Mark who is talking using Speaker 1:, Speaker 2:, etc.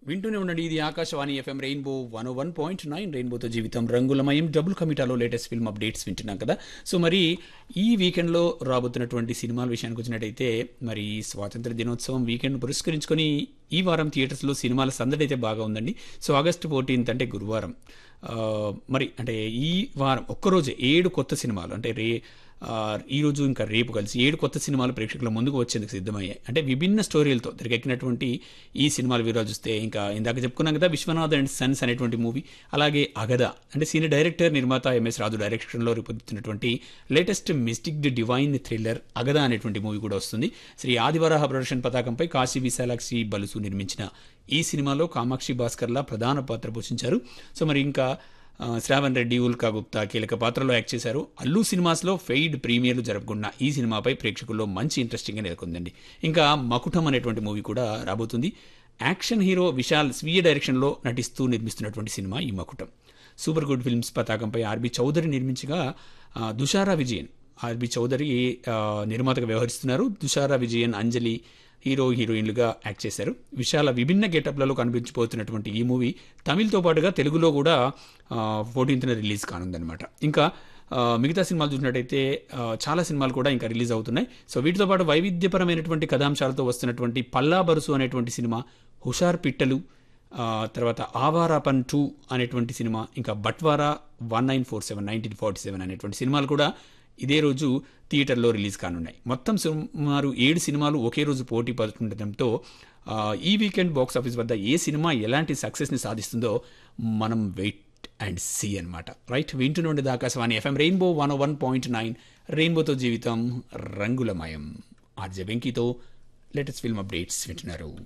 Speaker 1: వింటూనే ఉండండి ఇది Akashvani FM rainbow one one point nine రెయిన్బోతో జీవితం రంగులమయం డబుల్ కమిటాలో లేటెస్ట్ ఫిల్మ్ అప్డేట్స్ వింటున్నాం కదా సో మరి ఈ వీకెండ్లో రాబోతున్నటువంటి సినిమాల విషయానికి వచ్చినట్టయితే మరి స్వాతంత్ర దినోత్సవం వీకెండ్ పురస్కరించుకొని ఈ వారం థియేటర్స్లో సినిమాల సందడి అయితే బాగా ఉందండి సో ఆగస్టు ఫోర్టీన్త్ అంటే గురువారం ఆ, మరి అంటే ఈ వారం ఒక్కరోజే ఏడు కొత్త సినిమాలు అంటే రే ఆ, ఈ రోజు ఇంకా రేపు కలిసి ఏడు కొత్త సినిమాలు ప్రేక్షకుల ముందుకు వచ్చేందుకు సిద్ధమయ్యాయి అంటే విభిన్న స్టోరీలతో తెరకెక్కినటువంటి ఈ సినిమాలు వీరాజు చూస్తే ఇంకా ఇందాక చెప్పుకున్నాం కదా విశ్వనాథ్ అండ్ సన్స్ అనేటువంటి మూవీ అలాగే అగద అంటే సీనియర్ డైరెక్టర్ నిర్మాత ఎంఎస్ రాజు డైరెక్షన్లో రూపొందుతున్నటువంటి latest mystic the divine thriller Agada అనేటువంటి మూవీ కూడా వస్తుంది శ్రీ ఆదివరాహ ప్రొడక్షన్ పతాకంపై కాశీ విశాలాక్షి బలుసు నిర్మించిన ఈ సినిమాలో కామాక్షి భాస్కర్లా ప్రధాన పాత్ర పోషించారు సో మరి ఇంకా ఆ, శ్రావణ్ రెడ్డి ఉల్కా గుప్తా కీలక పాత్రలో యాక్ట్ చేశారు అల్లు సినిమాస్లో ఫెయిడ్ ప్రీమియర్లు జరుపుకున్న ఈ సినిమాపై ప్రేక్షకుల్లో మంచి ఇంట్రెస్టింగ్గా నెలకొందండి ఇంకా మకుటం అనేటువంటి మూవీ కూడా రాబోతుంది యాక్షన్ హీరో విశాల్ స్వీయ డైరెక్షన్లో నటిస్తూ నిర్మిస్తున్నటువంటి సినిమా ఈ మకుటం సూపర్ గుడ్ ఫిల్మ్స్ పతాకంపై ఆర్బి చౌదరి నిర్మించగా ఆ, దుషారా విజయన్ ఆర్బి చౌదరి ఆ, నిర్మాతగా వ్యవహరిస్తున్నారు దుషారా విజయన్ అంజలి హీరో హీరోయిన్లుగా యాక్ట్ చేశారు విశాల విభిన్న గెటప్లలో కనిపించిపోతున్నటువంటి ఈ మూవీ తమిళ్తో పాటుగా తెలుగులో కూడా ఫోర్టీన్త్న రిలీజ్ కానుందనమాట ఇంకా ఆ, మిగతా సినిమాలు చూసినట్టయితే ఆ, చాలా సినిమాలు కూడా ఇంకా రిలీజ్ అవుతున్నాయి సో వీటితో పాటు వైవిధ్యపరమైనటువంటి కథాంశాలతో వస్తున్నటువంటి పల్లా బరుసు అనేటువంటి సినిమా హుషార్ పిట్టలు ఆ, తర్వాత ఆవారా పన్ టూ అనేటువంటి సినిమా ఇంకా Batwara one nine four seven nineteen forty seven అనేటువంటి సినిమాలు కూడా ఇదే రోజు థియేటర్లో రిలీజ్ కానున్నాయి మొత్తం సుమారు ఏడు సినిమాలు ఒకే రోజు పోటీ పడుతుండటంతో ఆ, ఈ వీకెండ్ బాక్స్ ఆఫీస్ వద్ద ఏ సినిమా ఎలాంటి సక్సెస్ని సాధిస్తుందో మనం వెయిట్ అండ్ సీ అనమాట రైట్ వింటున్న Akashvani FM rainbow one one point nine రెయిన్బోతో జీవితం రంగులమయం ఆర్జే వెంకీతో లేటెస్ట్ ఫిల్మ్ అప్డేట్స్ వింటున్నారు